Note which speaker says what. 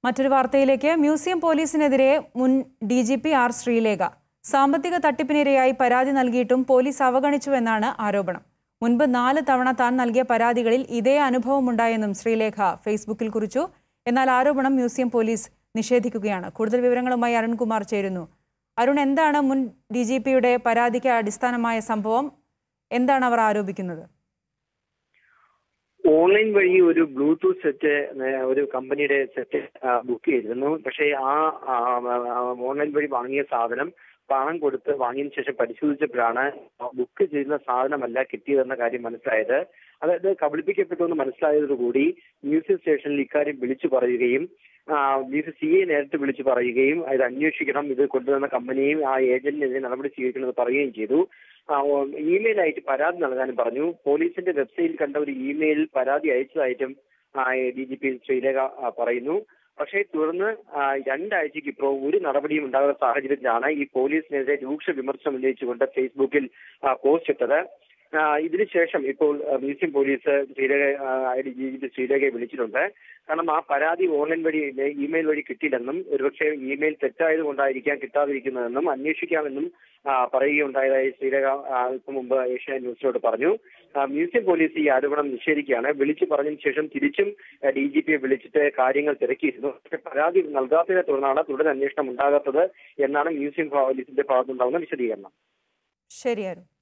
Speaker 1: മറ്റൊരു വാർത്തയിലേക്ക് മ്യൂസിയം പോലീസിനെതിരെ മുൻ ഡി ജി പി ആർ ശ്രീലേഖ സാമ്പത്തിക തട്ടിപ്പിനിരയായി പരാതി നൽകിയിട്ടും പോലീസ് അവഗണിച്ചുവെന്നാണ് ആരോപണം മുൻപ് നാല് തവണ താൻ നൽകിയ പരാതികളിൽ ഇതേ അനുഭവമുണ്ടായെന്നും ശ്രീലേഖ ഫേസ്ബുക്കിൽ കുറിച്ചു എന്നാൽ ആരോപണം മ്യൂസിയം പോലീസ് നിഷേധിക്കുകയാണ് കൂടുതൽ വിവരങ്ങളുമായി അരുൺകുമാർ ചേരുന്നു അരുൺ എന്താണ് മുൻ ഡി ജി പിയുടെ പരാതിക്ക് അടിസ്ഥാനമായ സംഭവം എന്താണ് അവർ ആരോപിക്കുന്നത്
Speaker 2: ഓൺലൈൻ വഴി ഒരു ബ്ലൂടൂത്ത് സെറ്റ് ഏഹ്, ഒരു കമ്പനിയുടെ സെറ്റ് ബുക്ക് ചെയ്തിരുന്നു പക്ഷേ ആ ആ, ആ, ഓൺലൈൻ വഴി വാങ്ങിയ സാധനം പണം കൊടുത്ത് വാങ്ങിയതിനു ശേഷം പരിശോധിച്ചപ്പോഴാണ് ബുക്ക് ചെയ്യുന്ന സാധനമല്ല കിട്ടിയതെന്ന കാര്യം മനസ്സിലായത് അതായത് കബളിപ്പിക്കപ്പെട്ടു എന്ന് മനസ്സിലായതോടുകൂടി മ്യൂസിയം സ്റ്റേഷനിൽ ഇക്കാര്യം വിളിച്ചു പറയുകയും മ്യൂസിയം സി എ നേരിട്ട് വിളിച്ചു പറയുകയും ഇത് അന്വേഷിക്കണം ഇത് കൊണ്ടുവന്ന കമ്പനിയും ആ ഏജന്റിനെതിരെ നടപടി സ്വീകരിക്കണമെന്ന് പറയുകയും ചെയ്തു ആ, ഓ, ഇമെയിലായിട്ട് പരാതി നൽകാനും പറഞ്ഞു പോലീസിന്റെ വെബ്സൈറ്റിൽ കണ്ട ഒരു ഇമെയിലിൽ പരാതി അയച്ചതായിട്ടും ഡി ജി പി ശ്രീലേഖ ആ, പറയുന്നു പക്ഷേ തുടർന്ന് ആ, രണ്ടാഴ്ചയ്ക്ക് ഇപ്പോൾ ഒരു നടപടിയും ഉണ്ടാകുന്ന സാഹചര്യത്തിലാണ് ഈ പോലീസിനെതിരെ രൂക്ഷ വിമർശനം ഉന്നയിച്ചുകൊണ്ട് ഫേസ്ബുക്കിൽ ആ, പോസ്റ്റ് ഇട്ടത് ആ, ഇതിനുശേഷം ഇപ്പോൾ ആ, museum police Sreelekha D G P ശ്രീലേഖയെ വിളിച്ചിട്ടുണ്ട് കാരണം ആ പരാതി ഓൺലൈൻ വഴി ഇമെയിൽ വഴി കിട്ടിയില്ലെന്നും ഒരുപക്ഷെ ഇമെയിൽ തെറ്റായത് കൊണ്ടായിരിക്കാം കിട്ടാതിരിക്കുന്നതെന്നും അന്വേഷിക്കാമെന്നും ആ, പറയുകയുണ്ടായതായി ശ്രീലേഖ ആ, അല്പം മുമ്പ് ഏഷ്യാനെറ്റ് ന്യൂസിനോട് പറഞ്ഞു ആ, മ്യൂസിയം പോലീസ് ഈ ആരോപണം നിഷേധിക്കുകയാണ് വിളിച്ചു പറഞ്ഞതിന് ശേഷം തിരിച്ചും ഡി ജി പിയെ വിളിച്ചിട്ട് കാര്യങ്ങൾ തിരക്കിയിരുന്നു പക്ഷേ പരാതി നൽകാത്തതിനെ തുടർന്നാണ് തുടർ അന്വേഷണം ഉണ്ടാകാത്തത് എന്നാണ് മ്യൂസിയം പോലീസിന്റെ ഭാഗത്തുനിന്നുണ്ടാകുന്ന വിശദീകരണം
Speaker 1: ശരി അരുൺ